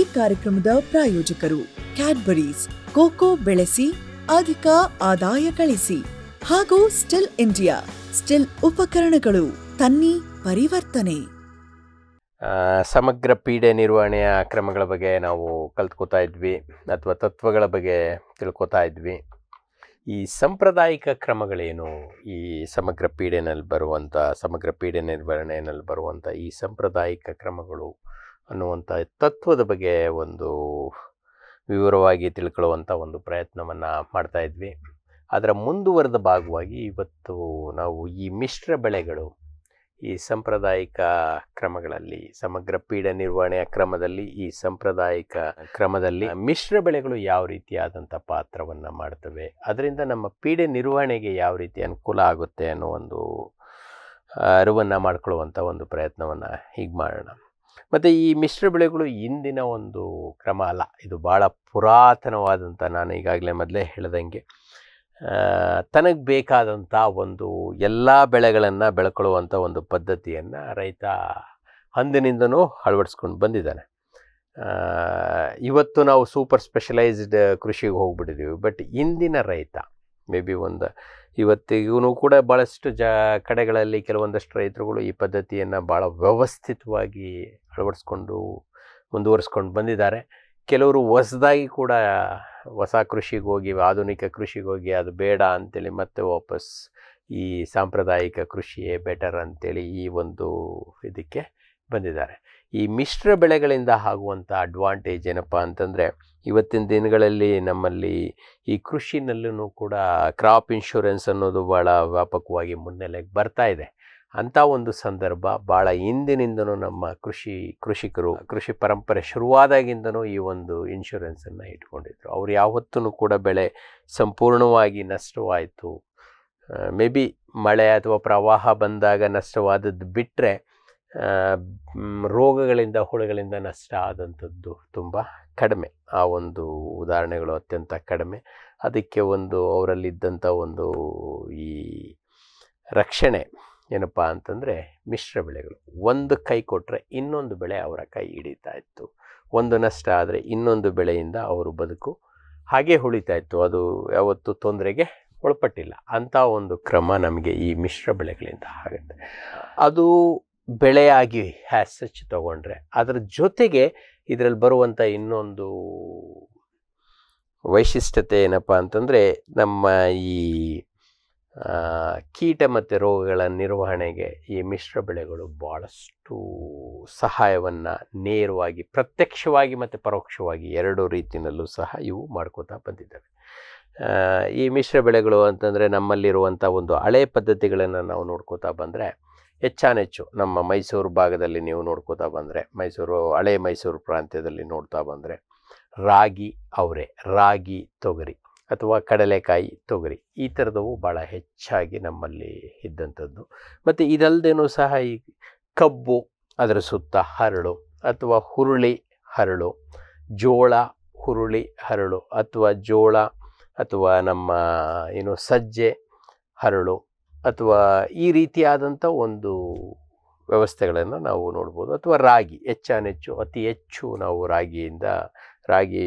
ಕಾರ್ಯಕ್ರಮದ ಪ್ರಾಯೋಜಕರು Cadbury's cocoa ಬೆಳೆಸಿ ಅಧಿಕ ಆದಾಯ ಗಳಿಸಿ ಹಾಗೂ ಸ್ಟಿಲ್ ಇಂಡಿಯಾ ಸ್ಟಿಲ್ ಉಪಕರಣಗಳು ತನ್ನಿ ಪರಿವರ್ತನೆ ಆ, ಸಮಗ್ರ ಪೀಡೆ ನಿರ್ವಹಣೆಯ ಕ್ರಮಗಳ ಬಗ್ಗೆ ನಾವು ಕಲ್ತ್ಕೋತಾ ಇದ್ವಿ ಅಥವಾ ತತ್ವಗಳ ಬಗ್ಗೆ ತಿಳ್ಕೊತಾ ಇದ್ವಿ ಈ ಸಾಂಪ್ರದಾಯಿಕ ಕ್ರಮಗಳೇನು ಈ ಸಮಗ್ರ ಪೀಡೆನಲ್ಲಿ ಬರುವಂಥ ಸಮಗ್ರ ಪೀಡೆ ನಿರ್ವಹಣೆಯಲ್ಲಿ ಬರುವಂಥ ಈ ಸಾಂಪ್ರದಾಯಿಕ ಕ್ರಮಗಳು ಅನ್ನುವಂಥ ತತ್ವದ ಬಗ್ಗೆ ಒಂದು ವಿವರವಾಗಿ ತಿಳ್ಕೊಳ್ಳುವಂಥ ಒಂದು ಪ್ರಯತ್ನವನ್ನು ಮಾಡ್ತಾ ಇದ್ವಿ ಅದರ ಮುಂದುವರೆದ ಭಾಗವಾಗಿ ಇವತ್ತು ನಾವು ಈ ಮಿಶ್ರ ಬೆಳೆಗಳು ಈ ಸಾಂಪ್ರದಾಯಿಕ ಕ್ರಮಗಳಲ್ಲಿ ಸಮಗ್ರ ಪೀಡ ನಿರ್ವಹಣೆಯ ಕ್ರಮದಲ್ಲಿ ಈ ಸಾಂಪ್ರದಾಯಿಕ ಕ್ರಮದಲ್ಲಿ ಮಿಶ್ರ ಬೆಳೆಗಳು ಯಾವ ರೀತಿಯಾದಂಥ ಪಾತ್ರವನ್ನು ಮಾಡ್ತವೆ ಅದರಿಂದ ನಮ್ಮ ಪೀಡೆ ನಿರ್ವಹಣೆಗೆ ಯಾವ ರೀತಿ ಅನುಕೂಲ ಆಗುತ್ತೆ ಅನ್ನೋ ಒಂದು ಅರಿವನ್ನು ಮಾಡ್ಕೊಳ್ಳುವಂಥ ಒಂದು ಪ್ರಯತ್ನವನ್ನು ಹೀಗೆ ಮಾಡೋಣ ಮತ್ತು ಈ ಮಿಶ್ರ ಬೆಳೆಗಳು ಇಂದಿನ ಒಂದು ಕ್ರಮ ಅಲ್ಲ ಇದು ಭಾಳ ಪುರಾತನವಾದಂಥ ನಾನು ಈಗಾಗಲೇ ಮೊದಲೇ ಹೇಳ್ದಂಗೆ ತನಗೆ ಬೇಕಾದಂಥ ಒಂದು ಎಲ್ಲ ಬೆಳೆಗಳನ್ನು ಬೆಳ್ಕೊಳ್ಳುವಂಥ ಒಂದು ಪದ್ಧತಿಯನ್ನು ರೈತ ಅಂದಿನಿಂದನೂ ಅಳವಡಿಸ್ಕೊಂಡು ಬಂದಿದ್ದಾನೆ ಆ, ಇವತ್ತು ನಾವು ಸೂಪರ್ ಸ್ಪೆಷಲೈಸ್ಡ್ ಕೃಷಿಗೆ ಹೋಗ್ಬಿಟ್ಟಿದ್ದೀವಿ ಬಟ್ ಇಂದಿನ ರೈತ ಮೇ ಬಿ ಒಂದು ಇವತ್ತಿಗೂ ಕೂಡ ಭಾಳಷ್ಟು ಜ ಕಡೆಗಳಲ್ಲಿ ಕೆಲವೊಂದಷ್ಟು ರೈತರುಗಳು ಈ ಪದ್ಧತಿಯನ್ನು ಭಾಳ ವ್ಯವಸ್ಥಿತವಾಗಿ ಅಳವಡಿಸ್ಕೊಂಡು ಮುಂದುವರಿಸ್ಕೊಂಡು ಬಂದಿದ್ದಾರೆ ಕೆಲವರು ಹೊಸದಾಗಿ ಕೂಡ ಹೊಸ ಕೃಷಿಗೆ ಹೋಗಿ ಆಧುನಿಕ ಕೃಷಿಗೆ ಹೋಗಿ ಅದು ಬೇಡ ಅಂತೇಳಿ ಮತ್ತೆ ವಾಪಸ್ ಈ ಸಾಂಪ್ರದಾಯಿಕ ಕೃಷಿಯೇ ಬೆಟರ್ ಅಂತೇಳಿ ಈ ಒಂದು ಇದಕ್ಕೆ ಬಂದಿದ್ದಾರೆ ಈ ಮಿಶ್ರ ಬೆಳೆಗಳಿಂದ ಆಗುವಂಥ ಅಡ್ವಾಂಟೇಜ್ ಏನಪ್ಪ ಅಂತಂದರೆ ಇವತ್ತಿನ ದಿನಗಳಲ್ಲಿ ನಮ್ಮಲ್ಲಿ ಈ ಕೃಷಿನಲ್ಲೂ ಕೂಡ ಕ್ರಾಪ್ ಇನ್ಶೂರೆನ್ಸ್ ಅನ್ನೋದು ಭಾಳ ವ್ಯಾಪಕವಾಗಿ ಮುನ್ನೆಲೆಗೆ ಬರ್ತಾ ಇದೆ ಅಂಥ ಒಂದು ಸಂದರ್ಭ ಭಾಳ ಹಿಂದಿನಿಂದನೂ ನಮ್ಮ ಕೃಷಿ ಕೃಷಿಕರು ಕೃಷಿ ಪರಂಪರೆ ಶುರುವಾದಾಗಿಂದನೂ ಈ ಒಂದು ಇನ್ಶೂರೆನ್ಸನ್ನು ಇಟ್ಕೊಂಡಿದ್ರು ಅವ್ರು ಯಾವತ್ತೂ ಕೂಡ ಬೆಳೆ ಸಂಪೂರ್ಣವಾಗಿ ನಷ್ಟವಾಯಿತು ಮೇ ಬಿ ಮಳೆ ಅಥವಾ ಪ್ರವಾಹ ಬಂದಾಗ ನಷ್ಟವಾದದ್ದು ಬಿಟ್ಟರೆ ರೋಗಗಳಿಂದ ಹುಳುಗಳಿಂದ ನಷ್ಟ ಆದಂಥದ್ದು ತುಂಬ ಕಡಿಮೆ ಆ ಒಂದು ಉದಾಹರಣೆಗಳು ಅತ್ಯಂತ ಕಡಿಮೆ ಅದಕ್ಕೆ ಒಂದು ಅವರಲ್ಲಿದ್ದಂಥ ಒಂದು ಈ ರಕ್ಷಣೆ ಏನಪ್ಪ ಅಂತಂದರೆ ಮಿಶ್ರ ಬೆಳೆಗಳು ಒಂದು ಕೈ ಕೊಟ್ಟರೆ ಇನ್ನೊಂದು ಬೆಳೆ ಅವರ ಕೈ ಹಿಡಿತಾ ಇತ್ತು ಒಂದು ನಷ್ಟ ಆದರೆ ಇನ್ನೊಂದು ಬೆಳೆಯಿಂದ ಅವರು ಬದುಕು ಹಾಗೆ ಉಳಿತಾ ಇತ್ತು ಅದು ಯಾವತ್ತೂ ತೊಂದರೆಗೆ ಒಳಪಟ್ಟಿಲ್ಲ ಅಂಥ ಒಂದು ಕ್ರಮ ನಮಗೆ ಈ ಮಿಶ್ರ ಬೆಳೆಗಳಿಂದ ಆಗುತ್ತೆ ಅದು ಬೆಳೆಯಾಗಿ ಹ್ಯಾಸ್ ಸಚ್ ತಗೊಂಡ್ರೆ ಅದರ ಜೊತೆಗೆ ಇದರಲ್ಲಿ ಬರುವಂಥ ಇನ್ನೊಂದು ವೈಶಿಷ್ಟ್ಯತೆ ಏನಪ್ಪ ಅಂತಂದರೆ ನಮ್ಮ ಈ ಆ, ಕೀಟ ಮತ್ತು ರೋಗಗಳ ನಿರ್ವಹಣೆಗೆ ಈ ಮಿಶ್ರ ಬೆಳೆಗಳು ಭಾಳಷ್ಟು ಸಹಾಯವನ್ನು ನೇರವಾಗಿ ಪ್ರತ್ಯಕ್ಷವಾಗಿ ಮತ್ತು ಪರೋಕ್ಷವಾಗಿ ಎರಡು ರೀತಿಯಲ್ಲೂ ಸಹ ಇವು ಮಾಡ್ಕೋತಾ ಬಂದಿದ್ದಾವೆ ಆ, ಈ ಮಿಶ್ರ ಬೆಳೆಗಳು ಅಂತಂದರೆ ನಮ್ಮಲ್ಲಿರುವಂಥ ಒಂದು ಹಳೆ ಪದ್ಧತಿಗಳನ್ನು ನಾವು ನೋಡ್ಕೋತಾ ಬಂದರೆ ಹೆಚ್ಚಾನೆಚ್ಚು ನಮ್ಮ ಮೈಸೂರು ಭಾಗದಲ್ಲಿ ನೀವು ನೋಡ್ಕೋತಾ ಬಂದರೆ ಮೈಸೂರು ಹಳೆ ಮೈಸೂರು ಪ್ರಾಂತ್ಯದಲ್ಲಿ ನೋಡ್ತಾ ಬಂದರೆ ರಾಗಿ ಅವರೆ ರಾಗಿ ತೊಗರಿ ಅಥವಾ ಕಡಲೆಕಾಯಿ ತೊಗರಿ ಈ ಥರದವು ಭಾಳ ಹೆಚ್ಚಾಗಿ ನಮ್ಮಲ್ಲಿ ಇದ್ದಂಥದ್ದು ಮತ್ತು ಇದಲ್ಲದೇನೂ ಸಹ ಈ ಕಬ್ಬು ಅದರ ಸುತ್ತ ಹರಳು ಅಥವಾ ಹುರುಳಿ ಹರಳು ಜೋಳ ಹುರುಳಿ ಹರಳು ಅಥವಾ ಜೋಳ ಅಥವಾ ನಮ್ಮ ಏನು ಸಜ್ಜೆ ಹರಳು ಅಥವಾ ಈ ರೀತಿಯಾದಂಥ ಒಂದು ವ್ಯವಸ್ಥೆಗಳನ್ನು ನಾವು ನೋಡ್ಬೋದು ಅಥವಾ ರಾಗಿ ಹೆಚ್ಚಾನೆಚ್ಚು ಅತಿ ಹೆಚ್ಚು ನಾವು ರಾಗಿಯಿಂದ ರಾಗಿ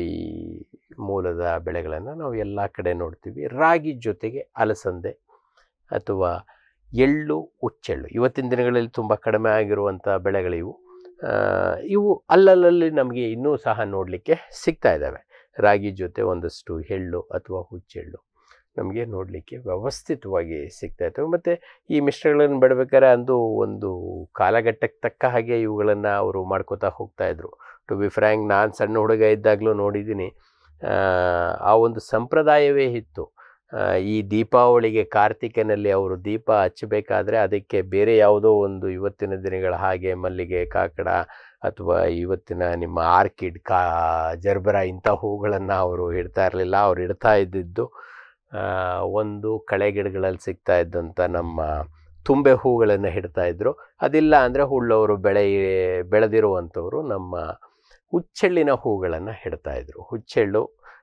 ಮೂಲದ ಬೆಳೆಗಳನ್ನು ನಾವು ಎಲ್ಲ ಕಡೆ ನೋಡ್ತೀವಿ ರಾಗಿ ಜೊತೆಗೆ ಅಲಸಂದೆ ಅಥವಾ ಎಳ್ಳು ಹುಚ್ಚೆಳ್ಳು ಇವತ್ತಿನ ದಿನಗಳಲ್ಲಿ ತುಂಬ ಕಡಿಮೆ ಆಗಿರುವಂಥ ಬೆಳೆಗಳಿವು ಆ, ಇವು ಅಲ್ಲಲ್ಲಿ ನಮಗೆ ಇನ್ನೂ ಸಹ ನೋಡಲಿಕ್ಕೆ ಸಿಗ್ತಾ ಇದ್ದಾವೆ ರಾಗಿ ಜೊತೆ ಒಂದಷ್ಟು ಎಳ್ಳು ಅಥವಾ ಹುಚ್ಚೆಳ್ಳು ನಮಗೆ ನೋಡಲಿಕ್ಕೆ ವ್ಯವಸ್ಥಿತವಾಗಿ ಸಿಗ್ತಾ ಇರ್ತವೆ ಮತ್ತು ಈ ಮಿಶ್ರಗಳನ್ನು ಬೆಳಬೇಕಾದ್ರೆ ಅಂದು ಒಂದು ಕಾಲಘಟ್ಟಕ್ಕೆ ತಕ್ಕ ಹಾಗೆ ಇವುಗಳನ್ನು ಅವರು ಮಾಡ್ಕೋತಾ ಹೋಗ್ತಾಯಿದ್ರು ಟು ಬಿ ಫ್ರ್ಯಾಂಕ್ ನಾನು ಸಣ್ಣ ಹುಡುಗ ಇದ್ದಾಗಲೂ ನೋಡಿದ್ದೀನಿ ಆ, ಆ ಒಂದು ಸಂಪ್ರದಾಯವೇ ಇತ್ತು ಆ, ಈ ದೀಪಾವಳಿಗೆ ಕಾರ್ತಿಕನಲ್ಲಿ ಅವರು ದೀಪ ಹಚ್ಚಬೇಕಾದ್ರೆ ಅದಕ್ಕೆ ಬೇರೆ ಯಾವುದೋ ಒಂದು ಇವತ್ತಿನ ದಿನಗಳ ಹಾಗೆ ಮಲ್ಲಿಗೆ ಕಾಕಡ ಅಥವಾ ಇವತ್ತಿನ ನಿಮ್ಮ ಆರ್ಕಿಡ್ ಕಾ ಜರ್ಬರ ಇಂಥ ಹೂಗಳನ್ನು ಅವರು ಇಡ್ತಾ ಇರಲಿಲ್ಲ ಅವ್ರು ಇಡ್ತಾ ಇದ್ದಿದ್ದು ಆ, ಒಂದು ಕಳೆ ಗಿಡಗಳಲ್ಲಿ ಸಿಗ್ತಾ ಇದ್ದಂಥ ನಮ್ಮ ತುಂಬೆ ಹೂಗಳನ್ನು ಇಡ್ತಾ ಇದ್ದರು ಅದಿಲ್ಲ ಅಂದರೆ ಹುಳ್ಳವರು ಬೆಳೆ ಬೆಳೆದಿರುವಂಥವರು ನಮ್ಮ ಹುಚ್ಚೆಳ್ಳಿನ ಹೂಗಳನ್ನು ಇಡ್ತಾ ಇದ್ರು ಹುಚ್ಚೆಳ್ಳು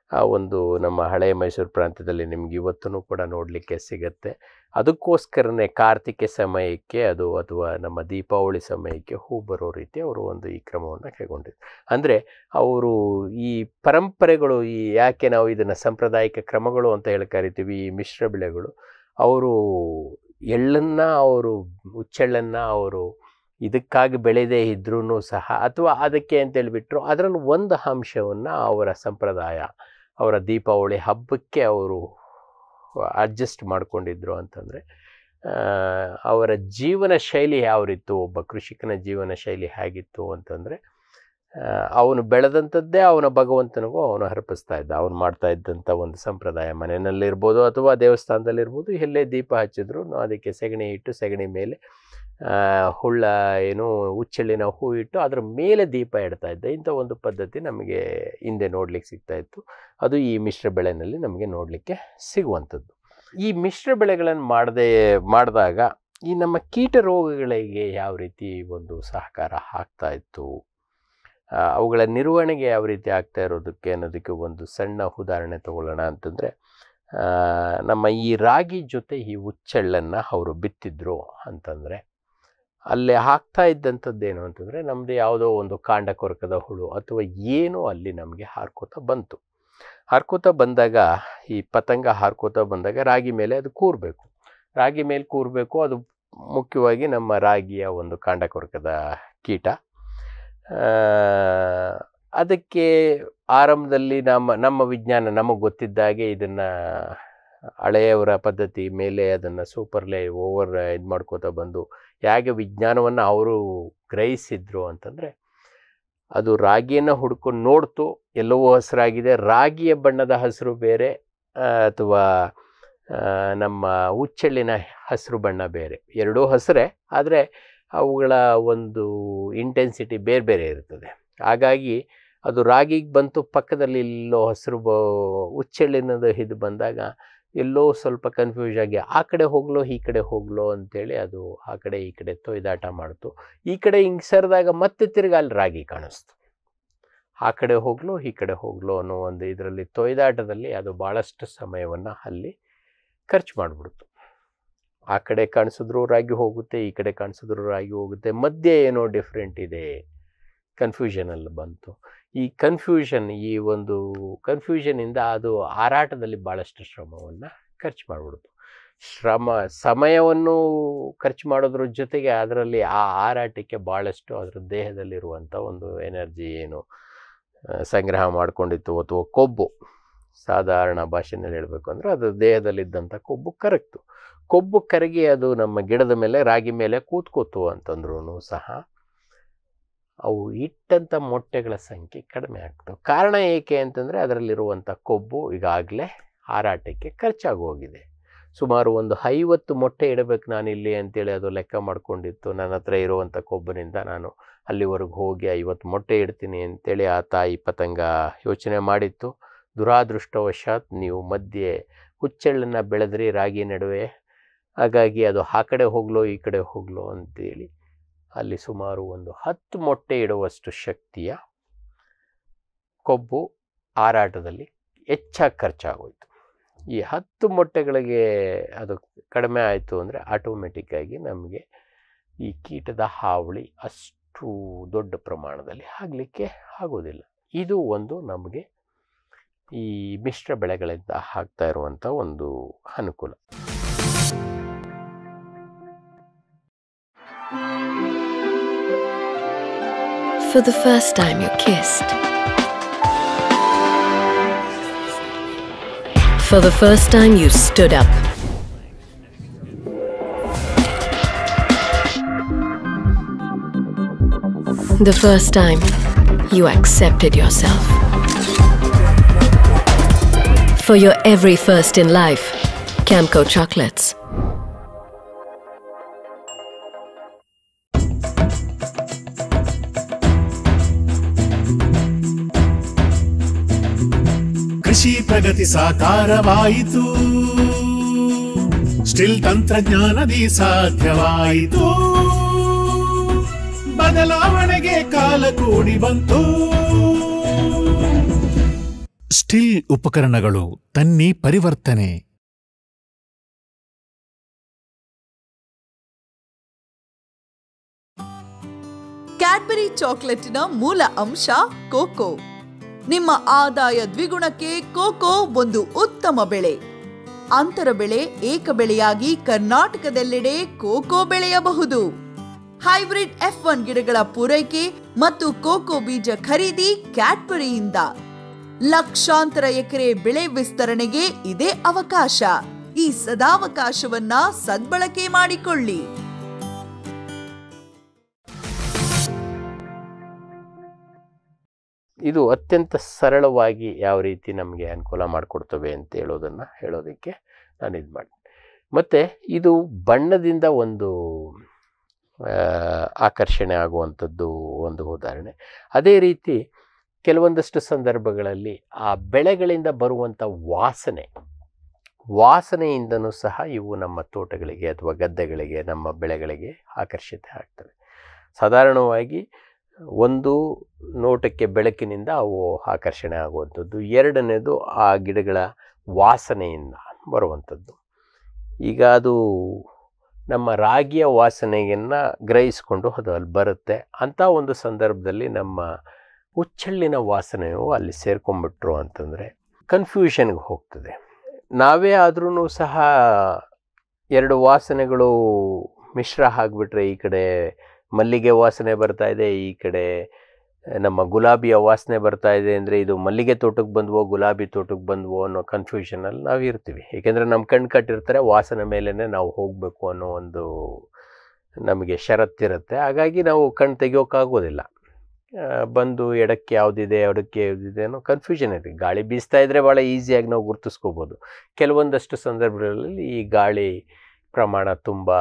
ಆ ಒಂದು ನಮ್ಮ ಹಳೆಯ ಮೈಸೂರು ಪ್ರಾಂತ್ಯದಲ್ಲಿ ನಿಮ್ಗೆ ಇವತ್ತೂ ಕೂಡ ನೋಡಲಿಕ್ಕೆ ಸಿಗತ್ತೆ ಅದಕ್ಕೋಸ್ಕರನೇ ಕಾರ್ತಿಕೆ ಸಮಯಕ್ಕೆ ಅದು ಅಥವಾ ನಮ್ಮ ದೀಪಾವಳಿ ಸಮಯಕ್ಕೆ ಹೂ ಬರೋ ರೀತಿ ಅವರು ಒಂದು ಈ ಕ್ರಮವನ್ನು ಕೈಗೊಂಡಿದ್ರು ಅಂದರೆ ಅವರು ಈ ಪರಂಪರೆಗಳು ಈ ಯಾಕೆ ನಾವು ಇದನ್ನು ಸಾಂಪ್ರದಾಯಿಕ ಕ್ರಮಗಳು ಅಂತ ಹೇಳಿ ಕರಿತೀವಿ ಈ ಮಿಶ್ರ ಬೆಳೆಗಳು ಅವರು ಎಳ್ಳನ್ನು ಅವರು ಹುಚ್ಚೆಳ್ಳನ್ನು ಅವರು ಇದಕ್ಕಾಗಿ ಬೆಳೆದೇ ಇದ್ರೂ ಸಹ ಅಥವಾ ಅದಕ್ಕೆ ಅಂತೇಳಿಬಿಟ್ರು ಅದರಲ್ಲಿ ಒಂದು ಅಂಶವನ್ನು ಅವರ ಸಂಪ್ರದಾಯ ಅವರ ದೀಪಾವಳಿ ಹಬ್ಬಕ್ಕೆ ಅವರು ಅಡ್ಜಸ್ಟ್ ಮಾಡಿಕೊಂಡಿದ್ರು ಅಂತಂದರೆ ಅವರ ಜೀವನ ಶೈಲಿ ಯಾವ ರೀತಿ ಒಬ್ಬ ಕೃಷಿಕನ ಜೀವನ ಶೈಲಿ ಹೇಗಿತ್ತು ಅಂತಂದರೆ ಅವನು ಬೆಳೆದಂಥದ್ದೇ ಅವನ ಭಗವಂತನಿಗೂ ಅವನು ಅರ್ಪಿಸ್ತಾ ಇದ್ದ ಅವನು ಮಾಡ್ತಾ ಇದ್ದಂಥ ಒಂದು ಸಂಪ್ರದಾಯ ಮನೆಯಲ್ಲಿರ್ಬೋದು ಅಥವಾ ದೇವಸ್ಥಾನದಲ್ಲಿರ್ಬೋದು ಎಲ್ಲೇ ದೀಪ ಹಚ್ಚಿದ್ರು ಅದಕ್ಕೆ ಸೆಗಣಿ ಇಟ್ಟು ಸೆಗಣಿ ಮೇಲೆ ಹುಳ್ಳ ಏನು ಹುಚ್ಚೆಳ್ಳಿನ ಹೂ ಇಟ್ಟು ಅದರ ಮೇಲೆ ದೀಪ ಇಡ್ತಾ ಇದ್ದ ಇಂಥ ಒಂದು ಪದ್ಧತಿ ನಮಗೆ ಹಿಂದೆ ನೋಡ್ಲಿಕ್ಕೆ ಸಿಗ್ತಾ ಇತ್ತು ಅದು ಈ ಮಿಶ್ರ ಬೆಳೆನಲ್ಲಿ ನಮಗೆ ನೋಡಲಿಕ್ಕೆ ಸಿಗುವಂಥದ್ದು ಈ ಮಿಶ್ರ ಬೆಳೆಗಳನ್ನು ಮಾಡದೆ ಮಾಡಿದಾಗ ಈ ನಮ್ಮ ಕೀಟ ರೋಗಗಳಿಗೆ ಯಾವ ರೀತಿ ಒಂದು ಸಹಕಾರ ಆಗ್ತಾ ಇತ್ತು ಅವುಗಳ ನಿರ್ವಹಣೆಗೆ ಯಾವ ರೀತಿ ಆಗ್ತಾ ಇರೋದಕ್ಕೆ ಅನ್ನೋದಕ್ಕೆ ಒಂದು ಸಣ್ಣ ಉದಾಹರಣೆ ತಗೊಳ್ಳೋಣ ಅಂತಂದರೆ ನಮ್ಮ ಈ ರಾಗಿ ಜೊತೆ ಈ ಹುಚ್ಚೆಳ್ಳನ್ನು ಅವರು ಬಿತ್ತಿದ್ರು ಅಂತಂದರೆ ಅಲ್ಲಿ ಹಾಕ್ತಾ ಇದ್ದಂಥದ್ದೇನು ಅಂತಂದರೆ ನಮ್ಮದು ಯಾವುದೋ ಒಂದು ಕಾಂಡ ಕೊರಕದ ಹುಳು ಅಥವಾ ಏನೋ ಅಲ್ಲಿ ನಮಗೆ ಹಾರ್ಕೋತಾ ಬಂತು ಹಾರ್ಕೋತಾ ಬಂದಾಗ ಈ ಪತಂಗ ಹಾರ್ಕೋತಾ ಬಂದಾಗ ರಾಗಿ ಮೇಲೆ ಅದು ಕೂರಬೇಕು ರಾಗಿ ಮೇಲೆ ಕೂರಬೇಕು ಅದು ಮುಖ್ಯವಾಗಿ ನಮ್ಮ ರಾಗಿಯ ಒಂದು ಕಾಂಡ ಕೊರಕದ ಕೀಟ ಅದಕ್ಕೆ ಆರಂಭದಲ್ಲಿ ನಮ್ಮ ನಮ್ಮ ವಿಜ್ಞಾನ ನಮಗೆ ಗೊತ್ತಿದ್ದಾಗೆ ಇದನ್ನು ಹಳೆಯವರ ಪದ್ಧತಿ ಮೇಲೆ ಅದನ್ನು ಸೂಪರ್ಲೇ ಓವರ್ ಇದು ಮಾಡ್ಕೋತಾ ಬಂದು ಹೇಗೆ ವಿಜ್ಞಾನವನ್ನು ಅವರು ಗ್ರಹಿಸಿದ್ರು ಅಂತಂದರೆ ಅದು ರಾಗಿಯನ್ನು ಹುಡ್ಕೊಂಡು ನೋಡ್ತು ಎಲ್ಲವೂ ಹಸಿರಾಗಿದೆ ರಾಗಿಯ ಬಣ್ಣದ ಹಸಿರು ಬೇರೆ ಅಥವಾ ನಮ್ಮ ಹುಚ್ಚೆಳ್ಳಿನ ಹಸಿರು ಬಣ್ಣ ಬೇರೆ ಎರಡೂ ಹಸಿರೇ ಆದರೆ ಅವುಗಳ ಒಂದು ಇಂಟೆನ್ಸಿಟಿ ಬೇರೆ ಬೇರೆ ಇರ್ತದೆ ಹಾಗಾಗಿ ಅದು ರಾಗಿಗೆ ಬಂತು ಪಕ್ಕದಲ್ಲಿ ಎಲ್ಲೋ ಹಸಿರು ಬ ಹುಚ್ಚೆಳ್ಳಿನದು ಇದು ಬಂದಾಗ ಎಲ್ಲೋ ಸ್ವಲ್ಪ ಕನ್ಫ್ಯೂಸ್ ಆಗಿ ಆ ಕಡೆ ಹೋಗ್ಲೋ ಈ ಕಡೆ ಹೋಗ್ಲೋ ಅಂತೇಳಿ ಅದು ಆ ಕಡೆ ಈ ಕಡೆ ತೊಯ್ದಾಟ ಮಾಡ್ತು ಈ ಕಡೆ ಹಿಂಗೆ ಸರಿದಾಗ ಮತ್ತೆ ತಿರ್ಗಿ ಅಲ್ಲಿ ರಾಗಿ ಕಾಣಿಸ್ತು ಆ ಕಡೆ ಹೋಗ್ಲೋ ಈ ಕಡೆ ಹೋಗ್ಲೋ ಅನ್ನೋ ಒಂದು ಇದರಲ್ಲಿ ತೊಯ್ದಾಟದಲ್ಲಿ ಅದು ಭಾಳಷ್ಟು ಸಮಯವನ್ನು ಅಲ್ಲಿ ಖರ್ಚು ಮಾಡಿಬಿಡ್ತು ಆ ಕಡೆ ಕಾಣಿಸಿದ್ರು ರಾಗಿ ಹೋಗುತ್ತೆ ಈ ಕಡೆ ಕಾಣಿಸಿದ್ರು ರಾಗಿ ಹೋಗುತ್ತೆ ಮಧ್ಯೆ ಏನೋ ಡಿಫ್ರೆಂಟ್ ಇದೆ ಕನ್ಫ್ಯೂಷನಲ್ಲಿ ಬಂತು ಈ ಕನ್ಫ್ಯೂಷನ್ ಈ ಒಂದು ಕನ್ಫ್ಯೂಷನಿಂದ ಅದು ಹಾರಾಟದಲ್ಲಿ ಭಾಳಷ್ಟು ಶ್ರಮವನ್ನು ಖರ್ಚು ಮಾಡಿಬಿಡ್ತು ಶ್ರಮ ಸಮಯವನ್ನು ಖರ್ಚು ಮಾಡೋದ್ರ ಜೊತೆಗೆ ಅದರಲ್ಲಿ ಆ ಹಾರಾಟಕ್ಕೆ ಭಾಳಷ್ಟು ಅದರ ದೇಹದಲ್ಲಿರುವಂಥ ಒಂದು ಎನರ್ಜಿ ಏನು ಸಂಗ್ರಹ ಮಾಡಿಕೊಂಡಿತ್ತು ಅಥವಾ ಕೊಬ್ಬು ಸಾಧಾರಣ ಭಾಷೆಯಲ್ಲಿ ಹೇಳಬೇಕು ಅಂದರೆ ಅದು ದೇಹದಲ್ಲಿದ್ದಂಥ ಕೊಬ್ಬು ಕರಗ್ತು ಕೊಬ್ಬು ಕರಗಿ ಅದು ನಮ್ಮ ಗಿಡದ ಮೇಲೆ ರಾಗಿ ಮೇಲೆ ಕೂತ್ಕೋತು ಅಂತಂದ್ರೂ ಸಹ ಅವು ಇಟ್ಟಂಥ ಮೊಟ್ಟೆಗಳ ಸಂಖ್ಯೆ ಕಡಿಮೆ ಆಗ್ತವೆ ಕಾರಣ ಏಕೆ ಅಂತಂದರೆ ಅದರಲ್ಲಿರುವಂಥ ಕೊಬ್ಬು ಈಗಾಗಲೇ ಹಾರಾಟಕ್ಕೆ ಖರ್ಚಾಗಿ ಹೋಗಿದೆ ಸುಮಾರು ಒಂದು ಐವತ್ತು ಮೊಟ್ಟೆ ಇಡಬೇಕು ನಾನಿಲ್ಲಿ ಅಂತೇಳಿ ಅದು ಲೆಕ್ಕ ಮಾಡ್ಕೊಂಡಿತ್ತು ನನ್ನ ಹತ್ರ ಇರುವಂಥ ಕೊಬ್ಬಿನಿಂದ ನಾನು ಅಲ್ಲಿವರೆಗೆ ಹೋಗಿ ಐವತ್ತು ಮೊಟ್ಟೆ ಇಡ್ತೀನಿ ಅಂತೇಳಿ ಆ ತಾಯಿ ಪತಂಗ ಯೋಚನೆ ಮಾಡಿತ್ತು ದುರಾದೃಷ್ಟವಶಾತ್ ನೀವು ಮಧ್ಯೆ ಹುಚ್ಚೆಳ್ಳನ್ನು ಬೆಳೆದ್ರಿ ರಾಗಿ ನಡುವೆ ಹಾಗಾಗಿ ಅದು ಆ ಕಡೆ ಹೋಗ್ಲೋ ಈ ಕಡೆ ಹೋಗ್ಲೋ ಅಂತೇಳಿ ಅಲ್ಲಿ ಸುಮಾರು ಒಂದು ಹತ್ತು ಮೊಟ್ಟೆ ಇಡುವಷ್ಟು ಶಕ್ತಿಯ ಕೊಬ್ಬು ಹಾರಾಟದಲ್ಲಿ ಹೆಚ್ಚಾಗಿ ಖರ್ಚಾಗೋಯ್ತು ಈ ಹತ್ತು ಮೊಟ್ಟೆಗಳಿಗೆ ಅದು ಕಡಿಮೆ ಆಯಿತು ಅಂದರೆ ಆಟೋಮೆಟಿಕ್ಕಾಗಿ ನಮಗೆ ಈ ಕೀಟದ ಹಾವಳಿ ಅಷ್ಟು ದೊಡ್ಡ ಪ್ರಮಾಣದಲ್ಲಿ ಆಗಲಿಕ್ಕೆ ಆಗೋದಿಲ್ಲ ಇದು ಒಂದು ನಮಗೆ ಈ ಮಿಶ್ರ ಬೆಳೆಗಳಿಂದ ಆಗ್ತಾ ಇರುವಂಥ ಒಂದು ಅನುಕೂಲ For the first time you kissed. For the first time you stood up. The first time you accepted yourself. For your every first in life, Camco Chocolates. ಕೃಷಿ ಪ್ರಗತಿ ಸಾಕಾರವಾಯಿತು ಸ್ಟಿಲ್ ತಂತ್ರಜ್ಞಾನದಿ ಸಾಧ್ಯವಾಯಿತು ಬದಲಾವಣೆಗೆ ಕಾಲ ಕೂಡಿ ಬಂತು ಸ್ಟಿಲ್ ಉಪಕರಣಗಳು ತನ್ನಿ ಪರಿವರ್ತನೆ ಕ್ಯಾಡ್ಬರಿ ಚಾಕೊಲೇಟಿನ ಮೂಲ ಅಂಶ ಕೋಕೋ ನಿಮ್ಮ ಆದಾಯ ದ್ವಿಗುಣಕ್ಕೆ ಕೋಕೋ ಒಂದು ಉತ್ತಮ ಬೆಳೆ ಅಂತರ ಬೆಳೆ ಏಕ ಬೆಳೆಯಾಗಿ ಕರ್ನಾಟಕದೆಲ್ಲೆಡೆ ಕೋಕೋ ಬೆಳೆಯಬಹುದು ಹೈಬ್ರಿಡ್ ಎಫ್ ಒನ್ ಗಿಡಗಳ ಪೂರೈಕೆ ಮತ್ತು ಕೋಕೋ ಬೀಜ ಖರೀದಿ ಕ್ಯಾಡ್ಬರಿಯಿಂದ ಲಕ್ಷಾಂತರ ಎಕರೆ ಬೆಳೆ ವಿಸ್ತರಣೆಗೆ ಇದೇ ಅವಕಾಶ ಈ ಸದಾವಕಾಶವನ್ನ ಸದ್ಬಳಕೆ ಮಾಡಿಕೊಳ್ಳಿ ಇದು ಅತ್ಯಂತ ಸರಳವಾಗಿ ಯಾವ ರೀತಿ ನಮಗೆ ಅನುಕೂಲ ಮಾಡಿಕೊಡ್ತವೆ ಅಂತ ಹೇಳೋದನ್ನು ಹೇಳೋದಕ್ಕೆ ನಾನು ಇದು ಮಾಡಿ ಮತ್ತು ಇದು ಬಣ್ಣದಿಂದ ಒಂದು ಆ, ಆಕರ್ಷಣೆ ಆಗುವಂಥದ್ದು ಒಂದು ಉದಾಹರಣೆ ಅದೇ ರೀತಿ ಕೆಲವೊಂದಷ್ಟು ಸಂದರ್ಭಗಳಲ್ಲಿ ಆ ಬೆಳೆಗಳಿಂದ ಬರುವಂಥ ವಾಸನೆ ವಾಸನೆಯಿಂದನೂ ಸಹ ಇವು ನಮ್ಮ ತೋಟಗಳಿಗೆ ಅಥವಾ ಗದ್ದೆಗಳಿಗೆ ನಮ್ಮ ಬೆಳೆಗಳಿಗೆ ಆಕರ್ಷಿತ ಆಗ್ತವೆ ಸಾಧಾರಣವಾಗಿ ಒಂದು ನೋಟಕ್ಕೆ ಬೆಳಕಿನಿಂದ ಅವು ಆಕರ್ಷಣೆ ಆಗುವಂಥದ್ದು ಎರಡನೇದು ಆ ಗಿಡಗಳ ವಾಸನೆಯಿಂದ ಬರುವಂಥದ್ದು ಈಗ ಅದು ನಮ್ಮ ರಾಗಿಯ ವಾಸನೆಯನ್ನು ಗ್ರಹಿಸಿಕೊಂಡು ಅದು ಅಲ್ಲಿ ಬರುತ್ತೆ ಅಂಥ ಒಂದು ಸಂದರ್ಭದಲ್ಲಿ ನಮ್ಮ ಹುಚ್ಚಳ್ಳಿನ ವಾಸನೆಯು ಅಲ್ಲಿ ಸೇರ್ಕೊಂಡ್ಬಿಟ್ರು ಅಂತಂದರೆ ಕನ್ಫ್ಯೂಷನ್ಗೆ ಹೋಗ್ತದೆ ನಾವೇ ಆದ್ರೂ ಸಹ ಎರಡು ವಾಸನೆಗಳು ಮಿಶ್ರ ಆಗಿಬಿಟ್ರೆ ಈ ಕಡೆ ಮಲ್ಲಿಗೆ ವಾಸನೆ ಬರ್ತಾ ಇದೆ ಈ ಕಡೆ ನಮ್ಮ ಗುಲಾಬಿಯ ವಾಸನೆ ಬರ್ತಾ ಇದೆ ಅಂದರೆ ಇದು ಮಲ್ಲಿಗೆ ತೋಟಕ್ಕೆ ಬಂದ್ವೋ ಗುಲಾಬಿ ತೋಟಕ್ಕೆ ಬಂದ್ವೋ ಅನ್ನೋ ಕನ್ಫ್ಯೂಷನಲ್ಲಿ ನಾವು ಇರ್ತೀವಿ ಏಕೆಂದರೆ ನಮ್ಮ ಕಣ್ಣು ಕಟ್ಟಿರ್ತಾರೆ ವಾಸನೆ ಮೇಲೇ ನಾವು ಹೋಗಬೇಕು ಅನ್ನೋ ಒಂದು ನಮಗೆ ಷರತ್ತಿರುತ್ತೆ ಹಾಗಾಗಿ ನಾವು ಕಣ್ಣು ತೆಗಿಯೋಕ್ಕಾಗೋದಿಲ್ಲ ಆ, ಬಂದು ಎಡಕ್ಕೆ ಯಾವುದಿದೆ ಎಡಕ್ಕೆ ಯಾವುದಿದೆ ಅನ್ನೋ ಕನ್ಫ್ಯೂಷನ್ ಇದೆ ಗಾಳಿ ಬೀಸ್ತಾ ಇದ್ದರೆ ಭಾಳ ಈಸಿಯಾಗಿ ನಾವು ಗುರುತಿಸ್ಕೋಬೋದು ಕೆಲವೊಂದಷ್ಟು ಸಂದರ್ಭಗಳಲ್ಲಿ ಈ ಗಾಳಿ ಪ್ರಮಾಣ ತುಂಬ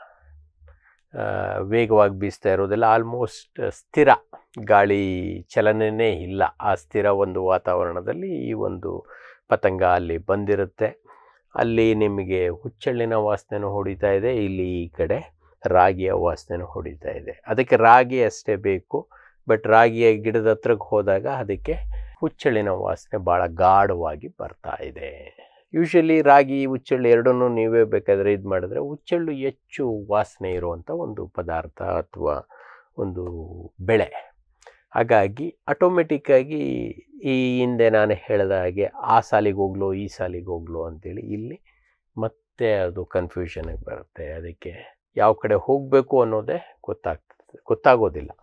ಆ, ವೇಗವಾಗಿ ಬೀಸ್ತಾ ಇರೋದೆಲ್ಲ ಆಲ್ಮೋಸ್ಟ್ ಸ್ಥಿರ ಗಾಳಿ ಚಲನೆಯೇ ಇಲ್ಲ ಆ ಸ್ಥಿರ ಒಂದು ವಾತಾವರಣದಲ್ಲಿ ಈ ಒಂದು ಪತಂಗ ಅಲ್ಲಿ ಬಂದಿರುತ್ತೆ ಅಲ್ಲಿ ನಿಮಗೆ ಹುಚ್ಚಳ್ಳಿನ ವಾಸನೆನೂ ಹೊಡಿತಾ ಇದೆ ಇಲ್ಲಿ ಈ ಕಡೆ ರಾಗಿಯ ವಾಸನೆನೂ ಹೊಡಿತಾ ಇದೆ ಅದಕ್ಕೆ ರಾಗಿ ಅಷ್ಟೇ ಬೇಕು ಬಟ್ ರಾಗಿಯ ಗಿಡದ ಹತ್ರಕ್ಕೆ ಹೋದಾಗ ಅದಕ್ಕೆ ಹುಚ್ಚಳ್ಳಿನ ವಾಸನೆ ಭಾಳ ಗಾಢವಾಗಿ ಬರ್ತಾ ಇದೆ ಯೂಶಲಿ ರಾಗಿ ಹುಚ್ಚಳ್ಳು ಎರಡನ್ನೂ ನೀವೇ ಬೇಕಾದರೆ ಇದು ಮಾಡಿದ್ರೆ ಹುಚ್ಚಳ್ಳು ಹೆಚ್ಚು ವಾಸನೆ ಇರುವಂಥ ಒಂದು ಪದಾರ್ಥ ಅಥವಾ ಒಂದು ಬೆಳೆ ಹಾಗಾಗಿ ಆಟೋಮೆಟಿಕ್ಕಾಗಿ ಈ ಹಿಂದೆ ನಾನು ಹೇಳಿದ ಹಾಗೆ ಆ ಸಾಲಿಗೆ ಹೋಗ್ಲೋ ಈ ಸಾಲಿಗೆ ಹೋಗ್ಲೋ ಅಂತೇಳಿ ಇಲ್ಲಿ ಮತ್ತೆ ಅದು ಕನ್ಫ್ಯೂಷನಿಗೆ ಬರುತ್ತೆ ಅದಕ್ಕೆ ಯಾವ ಕಡೆ ಹೋಗಬೇಕು ಅನ್ನೋದೇ ಗೊತ್ತಾಗ್ತದೆ ಗೊತ್ತಾಗೋದಿಲ್ಲ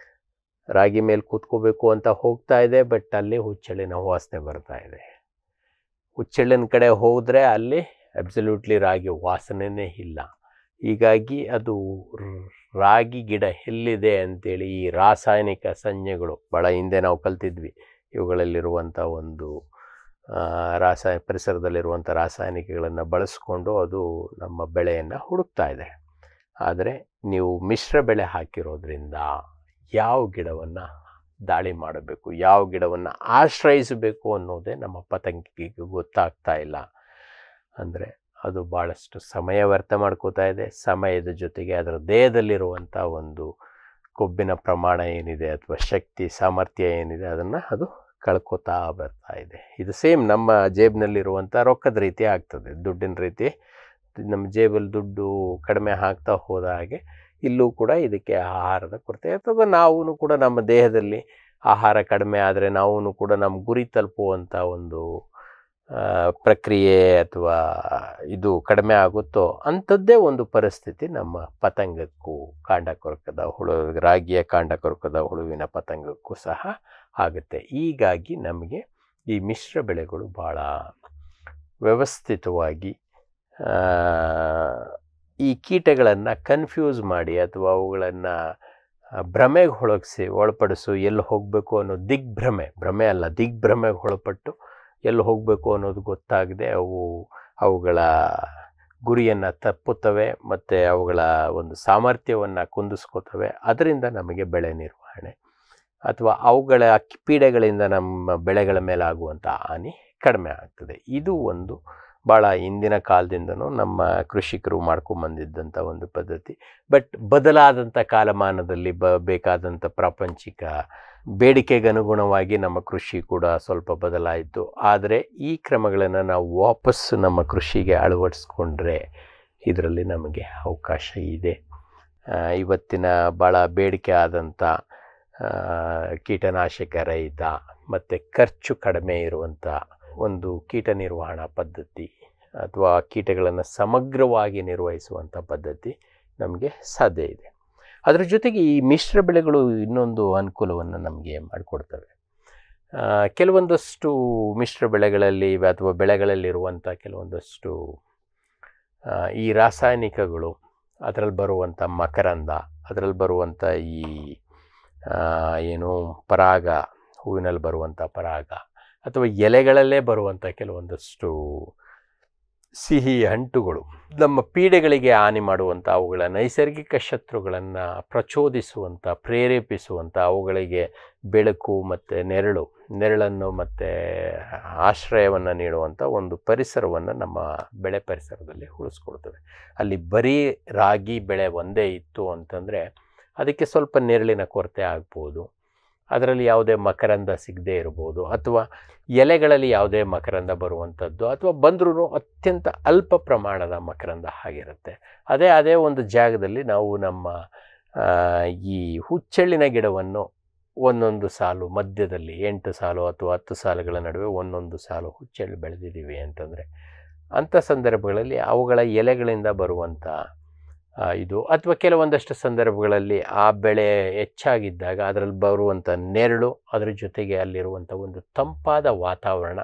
ರಾಗಿ ಮೇಲೆ ಕೂತ್ಕೋಬೇಕು ಅಂತ ಹೋಗ್ತಾ ಇದೆ ಬಟ್ ಅಲ್ಲಿ ಹುಚ್ಚಳ್ಳಿನ ವಾಸನೆ ಬರ್ತಾ ಇದೆ ಹುಚ್ಚಳ್ಳಿನ ಕಡೆ ಹೋದರೆ ಅಲ್ಲಿ ಅಬ್ಸಲ್ಯೂಟ್ಲಿ ರಾಗಿ ವಾಸನೆನೇ ಇಲ್ಲ ಹೀಗಾಗಿ ಅದು ರ್- ರಾಗಿ ಗಿಡ ಎಲ್ಲಿದೆ ಅಂತೇಳಿ ಈ ರಾಸಾಯನಿಕ ಸಂಜ್ಞೆಗಳು ಭಾಳ ಹಿಂದೆ ನಾವು ಕಲ್ತಿದ್ವಿ ಇವುಗಳಲ್ಲಿರುವಂಥ ಒಂದು ಆ, ರಾಸಾಯ ಪರಿಸರದಲ್ಲಿರುವಂಥ ರಾಸಾಯನಿಕಗಳನ್ನು ಬಳಸ್ಕೊಂಡು ಅದು ನಮ್ಮ ಬೆಳೆಯನ್ನು ಹುಡುಕ್ತಾ ಇದೆ ಆದರೆ ನೀವು ಮಿಶ್ರ ಬೆಳೆ ಹಾಕಿರೋದ್ರಿಂದ ಯಾವ ಗಿಡವನ್ನು ದಾಳಿ ಮಾಡಬೇಕು ಯಾವ ಗಿಡವನ್ನು ಆಶ್ರಯಿಸಬೇಕು ಅನ್ನೋದೇ ನಮ್ಮ ಪತಂಗಿಗೆ ಗೊತ್ತಾಗ್ತಾ ಇಲ್ಲ ಅಂದರೆ ಅದು ಭಾಳಷ್ಟು ಸಮಯ ವ್ಯರ್ಥ ಮಾಡ್ಕೋತಾ ಇದೆ ಸಮಯದ ಜೊತೆಗೆ ಅದರ ದೇಹದಲ್ಲಿರುವಂಥ ಒಂದು ಕೊಬ್ಬಿನ ಪ್ರಮಾಣ ಏನಿದೆ ಅಥವಾ ಶಕ್ತಿ ಸಾಮರ್ಥ್ಯ ಏನಿದೆ ಅದನ್ನು ಅದು ಕಳ್ಕೊತಾ ಬರ್ತಾ ಇದೆ ಇದು ಸೇಮ್ ನಮ್ಮ ಜೇಬ್ನಲ್ಲಿರುವಂಥ ರೊಕ್ಕದ ರೀತಿ ಆಗ್ತದೆ ದುಡ್ಡಿನ ರೀತಿ ನಮ್ಮ ಜೇಬಲ್ಲಿ ದುಡ್ಡು ಕಡಿಮೆ ಆಗ್ತಾ ಹೋದ ಹಾಗೆ ಇಲ್ಲೂ ಕೂಡ ಇದಕ್ಕೆ ಆಹಾರದ ಕೊರತೆ ಅಥವಾ ನಾವು ಕೂಡ ನಮ್ಮ ದೇಹದಲ್ಲಿ ಆಹಾರ ಕಡಿಮೆ ಆದರೆ ನಾವು ಕೂಡ ನಮ್ಮ ಗುರಿ ತಲುಪುವಂಥ ಒಂದು ಆ, ಪ್ರಕ್ರಿಯೆ ಅಥವಾ ಇದು ಕಡಿಮೆ ಆಗುತ್ತೋ ಅಂಥದ್ದೇ ಒಂದು ಪರಿಸ್ಥಿತಿ ನಮ್ಮ ಪತಂಗಕ್ಕೂ ಕಾಂಡ ಕೊರಕದ ಹುಳು ರಾಗಿಯ ಕಾಂಡ ಕೊರಕದ ಹುಳುವಿನ ಪತಂಗಕ್ಕೂ ಸಹ ಆಗುತ್ತೆ ಹೀಗಾಗಿ ನಮಗೆ ಈ ಮಿಶ್ರ ಬೆಳೆಗಳು ಭಾಳ ವ್ಯವಸ್ಥಿತವಾಗಿ ಆ, ಈ ಕೀಟಗಳನ್ನು ಕನ್ಫ್ಯೂಸ್ ಮಾಡಿ ಅಥವಾ ಅವುಗಳನ್ನು ಭ್ರಮೆಗೆ ಒಳಗಿಸಿ ಒಳಪಡಿಸು ಎಲ್ಲಿ ಹೋಗಬೇಕು ಅನ್ನೋ ದಿಗ್ಭ್ರಮೆ ಭ್ರಮೆ ಅಲ್ಲ ದಿಗ್ಭ್ರಮೆಗೆ ಒಳಪಟ್ಟು ಎಲ್ಲಿ ಹೋಗಬೇಕು ಅನ್ನೋದು ಗೊತ್ತಾಗದೆ ಅವು ಅವುಗಳ ಗುರಿಯನ್ನು ತಪ್ಪುತ್ತವೆ ಮತ್ತು ಅವುಗಳ ಒಂದು ಸಾಮರ್ಥ್ಯವನ್ನು ಕುಂದಿಸ್ಕೋತವೆ ಅದರಿಂದ ನಮಗೆ ಬೆಳೆ ನಿರ್ವಹಣೆ ಅಥವಾ ಅವುಗಳ ಪೀಡೆಗಳಿಂದ ನಮ್ಮ ಬೆಳೆಗಳ ಮೇಲೆ ಆಗುವಂಥ ಹಾನಿ ಕಡಿಮೆ ಆಗ್ತದೆ ಇದು ಒಂದು ಭಾಳ ಹಿಂದಿನ ಕಾಲದಿಂದನೂ ನಮ್ಮ ಕೃಷಿಕರು ಮಾಡ್ಕೊಂಬಂದಿದ್ದಂಥ ಒಂದು ಪದ್ಧತಿ ಬಟ್ ಬದಲಾದಂಥ ಕಾಲಮಾನದಲ್ಲಿ ಬ ಬೇಕಾದಂಥ ಪ್ರಾಪಂಚಿಕ ಬೇಡಿಕೆಗೆ ಅನುಗುಣವಾಗಿ ನಮ್ಮ ಕೃಷಿ ಕೂಡ ಸ್ವಲ್ಪ ಬದಲಾಯಿತು ಆದರೆ ಈ ಕ್ರಮಗಳನ್ನು ನಾವು ವಾಪಸ್ ನಮ್ಮ ಕೃಷಿಗೆ ಅಳವಡಿಸ್ಕೊಂಡ್ರೆ ಇದರಲ್ಲಿ ನಮಗೆ ಅವಕಾಶ ಇದೆ ಆ, ಇವತ್ತಿನ ಭಾಳ ಬೇಡಿಕೆ ಆದಂಥ ಆ, ಕೀಟನಾಶಕ ರಹಿತ ಮತ್ತು ಖರ್ಚು ಕಡಿಮೆ ಇರುವಂಥ ಒಂದು ಕೀಟ ನಿರ್ವಹಣಾ ಪದ್ಧತಿ ಅಥವಾ ಕೀಟಗಳನ್ನು ಸಮಗ್ರವಾಗಿ ನಿರ್ವಹಿಸುವಂಥ ಪದ್ಧತಿ ನಮಗೆ ಸಾಧ್ಯ ಇದೆ ಅದರ ಜೊತೆಗೆ ಈ ಮಿಶ್ರ ಬೆಳೆಗಳು ಇನ್ನೊಂದು ಅನುಕೂಲವನ್ನು ನಮಗೆ ಮಾಡಿಕೊಡ್ತವೆ ಆ, ಕೆಲವೊಂದಷ್ಟು ಮಿಶ್ರ ಬೆಳೆಗಳಲ್ಲಿ ಅಥವಾ ಬೆಳೆಗಳಲ್ಲಿರುವಂಥ ಕೆಲವೊಂದಷ್ಟು ಆ, ಈ ರಾಸಾಯನಿಕಗಳು ಅದರಲ್ಲಿ ಬರುವಂಥ ಮಕರಂದ ಅದರಲ್ಲಿ ಬರುವಂಥ ಈ ಆ, ಏನು ಪರಾಗ ಹೂವಿನಲ್ಲಿ ಬರುವಂಥ ಪರಾಗ ಅಥವಾ ಎಲೆಗಳಲ್ಲೇ ಬರುವಂಥ ಕೆಲವೊಂದಷ್ಟು ಸಿಹಿ ಅಂಟುಗಳು ನಮ್ಮ ಪೀಡೆಗಳಿಗೆ ಹಾನಿ ಮಾಡುವಂಥ ಅವುಗಳ ನೈಸರ್ಗಿಕ ಶತ್ರುಗಳನ್ನು ಪ್ರಚೋದಿಸುವಂಥ ಪ್ರೇರೇಪಿಸುವಂಥ ಅವುಗಳಿಗೆ ಬೆಳಕು ಮತ್ತು ನೆರಳು ನೆರಳನ್ನು ಮತ್ತು ಆಶ್ರಯವನ್ನು ನೀಡುವಂಥ ಒಂದು ಪರಿಸರವನ್ನು ನಮ್ಮ ಬೆಳೆ ಪರಿಸರದಲ್ಲಿ ಉಳಿಸ್ಕೊಡ್ತವೆ ಅಲ್ಲಿ ಬರೀ ರಾಗಿ ಬೆಳೆ ಒಂದೇ ಇತ್ತು ಅಂತಂದರೆ ಅದಕ್ಕೆ ಸ್ವಲ್ಪ ನೆರಳಿನ ಕೊರತೆ ಆಗ್ಬೋದು ಅದರಲ್ಲಿ ಯಾವುದೇ ಮಕರಂದ ಸಿಗದೇ ಇರ್ಬೋದು ಅಥವಾ ಎಲೆಗಳಲ್ಲಿ ಯಾವುದೇ ಮಕರಂದ ಬರುವಂಥದ್ದು ಅಥವಾ ಬಂದ್ರೂ ಅತ್ಯಂತ ಅಲ್ಪ ಪ್ರಮಾಣದ ಮಕರಂದ ಆಗಿರುತ್ತೆ ಅದೇ ಅದೇ ಒಂದು ಜಾಗದಲ್ಲಿ ನಾವು ನಮ್ಮ ಆ, ಈ ಹುಚ್ಚೆಳ್ಳಿನ ಗಿಡವನ್ನು ಒಂದೊಂದು ಸಾಲು ಮಧ್ಯದಲ್ಲಿ ಎಂಟು ಸಾಲು ಅಥವಾ ಹತ್ತು ಸಾಲುಗಳ ನಡುವೆ ಒಂದೊಂದು ಸಾಲು ಹುಚ್ಚೆಳ್ಳು ಬೆಳೆದಿದ್ದೀವಿ ಅಂತಂದರೆ ಅಂಥ ಸಂದರ್ಭಗಳಲ್ಲಿ ಅವುಗಳ ಎಲೆಗಳಿಂದ ಬರುವಂಥ ಆ, ಇದು ಅಥವಾ ಕೆಲವೊಂದಷ್ಟು ಸಂದರ್ಭಗಳಲ್ಲಿ ಆ ಬೆಳೆ ಹೆಚ್ಚಾಗಿದ್ದಾಗ ಅದರಲ್ಲಿ ಬರುವಂಥ ನೆರಳು ಅದರ ಜೊತೆಗೆ ಅಲ್ಲಿರುವಂಥ ಒಂದು ತಂಪಾದ ವಾತಾವರಣ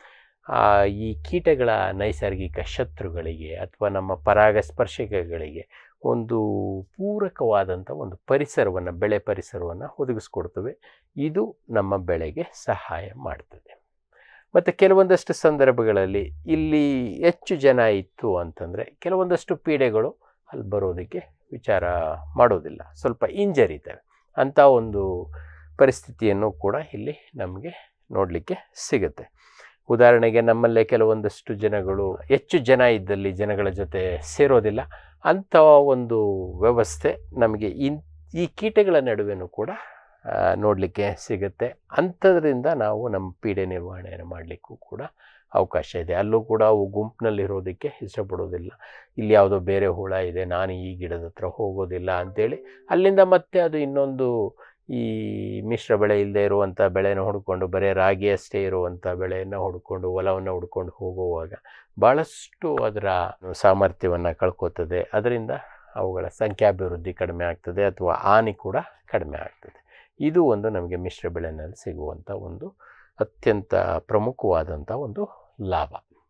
ಆ, ಈ ಕೀಟಗಳ ನೈಸರ್ಗಿಕ ಶತ್ರುಗಳಿಗೆ ಅಥವಾ ನಮ್ಮ ಪರಾಗಸ್ಪರ್ಶಕಗಳಿಗೆ ಒಂದು ಪೂರಕವಾದಂಥ ಒಂದು ಪರಿಸರವನ್ನು ಬೆಳೆ ಪರಿಸರವನ್ನು ಒದಗಿಸ್ಕೊಡ್ತವೆ ಇದು ನಮ್ಮ ಬೆಳೆಗೆ ಸಹಾಯ ಮಾಡ್ತದೆ ಮತ್ತು ಕೆಲವೊಂದಷ್ಟು ಸಂದರ್ಭಗಳಲ್ಲಿ ಇಲ್ಲಿ ಹೆಚ್ಚು ಜನ ಇತ್ತು ಅಂತಂದರೆ ಕೆಲವೊಂದಷ್ಟು ಪೀಡೆಗಳು ಅಲ್ಲಿ ಬರೋದಕ್ಕೆ ವಿಚಾರ ಮಾಡೋದಿಲ್ಲ ಸ್ವಲ್ಪ ಹಿಂಜರಿತವೆ ಅಂಥ ಒಂದು ಪರಿಸ್ಥಿತಿಯನ್ನು ಕೂಡ ಇಲ್ಲಿ ನಮಗೆ ನೋಡಲಿಕ್ಕೆ ಸಿಗುತ್ತೆ ಉದಾಹರಣೆಗೆ ನಮ್ಮಲ್ಲೇ ಕೆಲವೊಂದಷ್ಟು ಜನಗಳು ಹೆಚ್ಚು ಜನ ಇದ್ದಲ್ಲಿ ಜನಗಳ ಜೊತೆ ಸೇರೋದಿಲ್ಲ ಅಂಥ ಒಂದು ವ್ಯವಸ್ಥೆ ನಮಗೆ ಇನ್ ಈ ಕೀಟಗಳ ನಡುವೆನೂ ಕೂಡ ನೋಡಲಿಕ್ಕೆ ಸಿಗುತ್ತೆ ಅಂಥದ್ರಿಂದ ನಾವು ನಮ್ಮ ಪೀಡೆ ನಿರ್ವಹಣೆಯನ್ನು ಮಾಡಲಿಕ್ಕೂ ಕೂಡ ಅವಕಾಶ ಇದೆ ಅಲ್ಲೂ ಕೂಡ ಅವು ಗುಂಪಿನಲ್ಲಿರೋದಕ್ಕೆ ಇಷ್ಟಪಡೋದಿಲ್ಲ ಇಲ್ಲಿ ಯಾವುದೋ ಬೇರೆ ಹುಳ ಇದೆ ನಾನು ಈ ಗಿಡದ ಹತ್ರ ಹೋಗೋದಿಲ್ಲ ಅಂಥೇಳಿ ಅಲ್ಲಿಂದ ಮತ್ತೆ ಅದು ಇನ್ನೊಂದು ಈ ಮಿಶ್ರ ಬೆಳೆ ಇಲ್ಲದೆ ಇರುವಂಥ ಬೆಳೆನ ಹುಡ್ಕೊಂಡು ಬರೀ ರಾಗಿ ಅಷ್ಟೇ ಇರುವಂಥ ಬೆಳೆಯನ್ನು ಹುಡ್ಕೊಂಡು ಹೊಲವನ್ನು ಹುಡ್ಕೊಂಡು ಹೋಗುವಾಗ ಭಾಳಷ್ಟು ಅದರ ಸಾಮರ್ಥ್ಯವನ್ನು ಕಳ್ಕೊತದೆ ಅದರಿಂದ ಅವುಗಳ ಸಂಖ್ಯಾಭಿವೃದ್ಧಿ ಕಡಿಮೆ ಆಗ್ತದೆ ಅಥವಾ ಹಾನಿ ಕೂಡ ಕಡಿಮೆ ಆಗ್ತದೆ ಇದು ಒಂದು ನಮಗೆ ಮಿಶ್ರ ಬೆಳೆನಲ್ಲಿ ಸಿಗುವಂಥ ಒಂದು ಅತ್ಯಂತ ಪ್ರಮುಖವಾದಂಥ ಒಂದು ಲಾಭ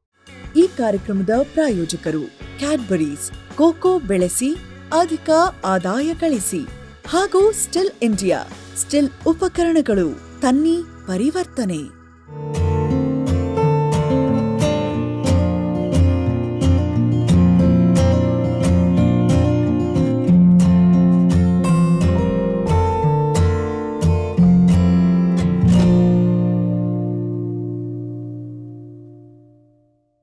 ಈ ಕಾರ್ಯಕ್ರಮದ ಪ್ರಾಯೋಜಕರು ಕ್ಯಾಡ್ಬರೀಸ್ ಕೋಕೋ ಬೆಳೆಸಿ ಅಧಿಕ ಆದಾಯ ಗಳಿಸಿ ಹಾಗೂ ಸ್ಟಿಲ್ ಇಂಡಿಯಾ ಸ್ಟಿಲ್ ಉಪಕರಣಗಳು ತನ್ನಿ ಪರಿವರ್ತನೆ